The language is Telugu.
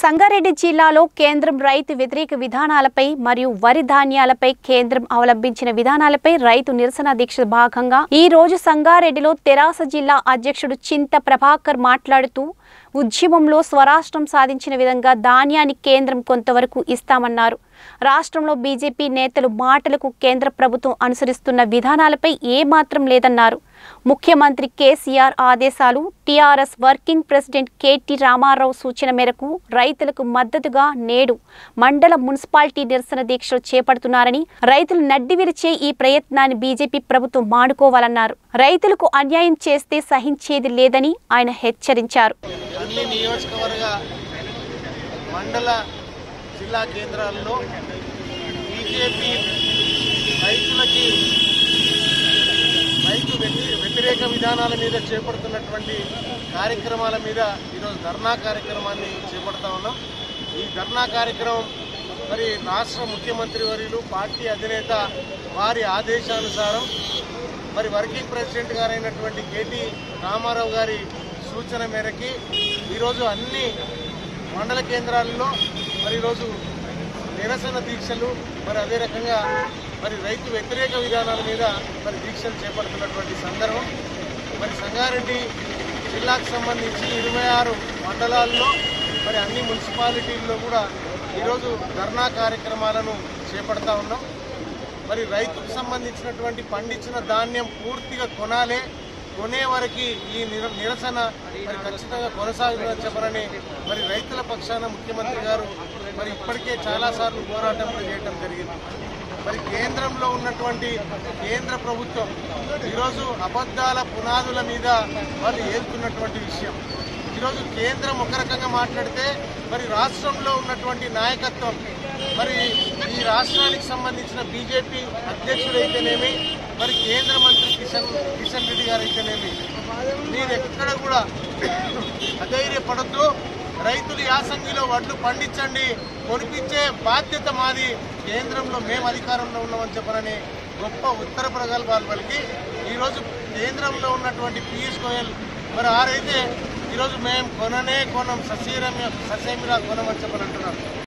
సంగారెడ్డి జిల్లాలో కేంద్రం రైతు వ్యతిరేక విధానాలపై మరియు వరి ధాన్యాలపై కేంద్రం అవలంబించిన విధానాలపై రైతు నిరసన దీక్ష భాగంగా ఈ రోజు సంగారెడ్డిలో తెరాస జిల్లా అధ్యక్షుడు చింత ప్రభాకర్ మాట్లాడుతూ ఉద్యమంలో స్వరాష్ట్రం సాధించిన విధంగా ధాన్యాన్ని కేంద్రం కొంతవరకు ఇస్తామన్నారు రాష్ట్రంలో బీజేపీ నేతలు మాటలకు కేంద్ర ప్రభుత్వం అనుసరిస్తున్న విధానాలపై ఏమాత్రం లేదన్నారు ముఖ్యమంత్రి కేసీఆర్ ఆదేశాలు TRS working president KT Ramarao సూచన మేరకు రైతులకు మద్దతుగా నేడు మండల మున్సిపాలిటీ నిరసన దీక్షలు చేపడుతున్నారని రైతులు నడ్డి విరిచే ఈ ప్రయత్నాన్ని బీజేపీ ప్రభుత్వం మానుకోవాలన్నారు రైతులకు అన్యాయం చేస్తే సహించేది లేదని ఆయన హెచ్చరించారు అన్ని నియోజకవర్గ మండల జిల్లా కేంద్రాల్లో బీజేపీ రైతులకి రైతు వ్యతి- వ్యతిరేక విధానాల మీద చేపడుతున్నటువంటి కార్యక్రమాల మీద ఈరోజు ధర్నా కార్యక్రమాన్ని చేపడతా ఉన్నాం ఈ ధర్నా కార్యక్రమం మరి రాష్ట్ర ముఖ్యమంత్రి వర్యులు పార్టీ అధినేత వారి ఆదేశానుసారం మరి వర్కింగ్ ప్రెసిడెంట్ గారైనటువంటి కేటీ రామారావు గారి సూచన మేరకి ఈరోజు అన్ని మండల కేంద్రాల్లో మరి ఈరోజు నిరసన దీక్షలు మరి అదే రకంగా మరి రైతు వ్యతిరేక విధానాల మీద మరి దీక్షలు చేపడుతున్నటువంటి సందర్భం మరి సంగారెడ్డి జిల్లాకు సంబంధించి ఇరవై ఆరు మండలాల్లో మరి అన్ని మున్సిపాలిటీల్లో కూడా ఈరోజు ధర్నా కార్యక్రమాలను చేపడతా ఉన్నాం మరి రైతుకు సంబంధించినటువంటి పండించిన ధాన్యం పూర్తిగా కొనాలే కొనే వరకు ఈ నిర- నిరసన మరి ఖచ్చితంగా కొనసాగుతుందని చెప్పరని మరి రైతుల పక్షాన ముఖ్యమంత్రి గారు మరి ఇప్పటికే చాలాసార్లు పోరాటం కూడా చేయడం జరిగింది మరి కేంద్రంలో ఉన్నటువంటి కేంద్ర ప్రభుత్వం ఈరోజు అబద్ధాల పునాదుల మీద వాళ్ళు ఏలుతున్నటువంటి విషయం ఈరోజు కేంద్రం ఒక రకంగా మాట్లాడితే మరి రాష్ట్రంలో ఉన్నటువంటి నాయకత్వం మరి ఈ రాష్ట్రానికి సంబంధించిన బీజేపీ అధ్యక్షుడైతేనేమి మరి కేంద్ర మంత్రి కిషన్ కిషన్ రెడ్డి గారు అయితేనేమి మీరు ఎక్కడ కూడా అధైర్యపడద్దు రైతులు యాసంగిలో వడ్లు పండించండి కొనిపించే బాధ్యత మాది కేంద్రంలో మేము అధికారంలో ఉన్నామని చెప్పనని గొప్ప ఉత్తర ప్రగల్భాలు పలికి ఈరోజు కేంద్రంలో ఉన్నటువంటి పీయూష్ గోయల్ మరి ఆరైతే ఈరోజు మేము కొననే కొనం ససీరమ్య ససేమిరా కొనమని చెప్పని అంటున్నారు